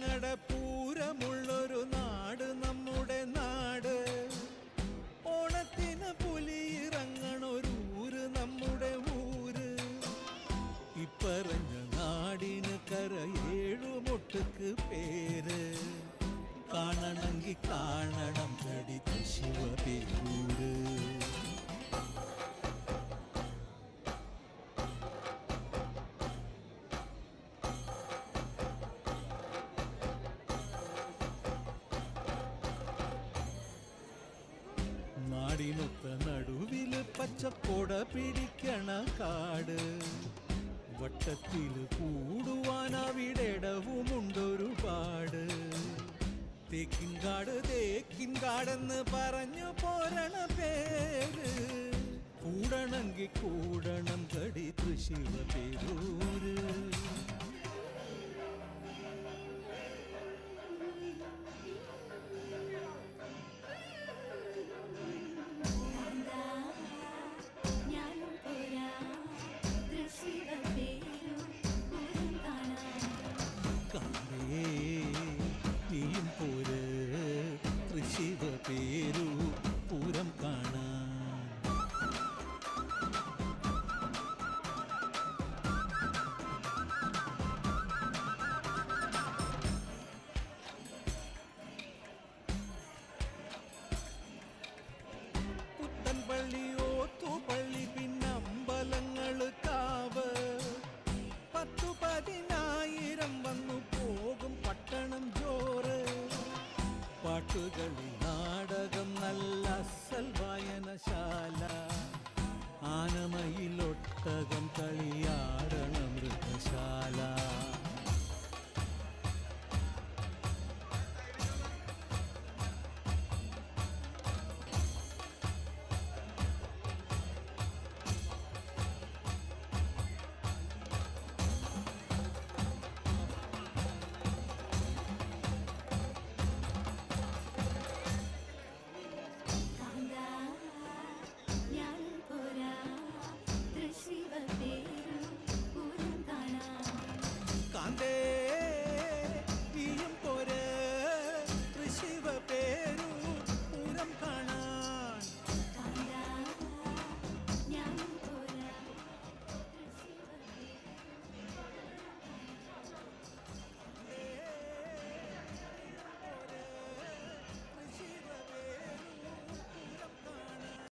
പൂരങ്ങളുടെ പൂരമുള്ളൊരു നാട് നമ്മുടെ നാട് ഓണത്തിന് പുലിയിറങ്ങണൊരു ഊര് നമ്മുടെ ഊര് ഇപ്പറഞ്ഞ നാടിന് കരയേഴുമൊട്ടുക്ക് പേര് കാണണമെങ്കിൽ കാണണം കടിച്ച ശിവപേരൂര് നാടിനൊത്ത നടുവില് പച്ചക്കൊട പിടിക്കണ കാട് വട്ടത്തില് കൂടുവാൻ അവിടെടവുമുണ്ടൊരുപാട് തേക്കിൻകാട് തേക്കിൻകാടെന്ന് പറഞ്ഞു പോരണ പേര് കൂടണമെങ്കിൽ കൂടണം കടി തൃശിവ പേരൂര് ഞാനും പോരാ തൃശ്ശിവ പേരു പൂരം കാണാൻ കണ്ടേ നീയും പോര് തൃശിവ പേരു പൂരം കാണാൻ പുത്തൻപള്ളി ഓത്തുപള്ളി പിന്നമ്പലങ്ങള് കാവ് പത്തു പതിനായിരം വന്നു പോകും പട്ടണം ജോറ് പാട്ടുകളി നാടകം നല്ല അസൽ വായനശാല ആനമയിലൊട്ടകം കളിയാടണം മൃഗശാല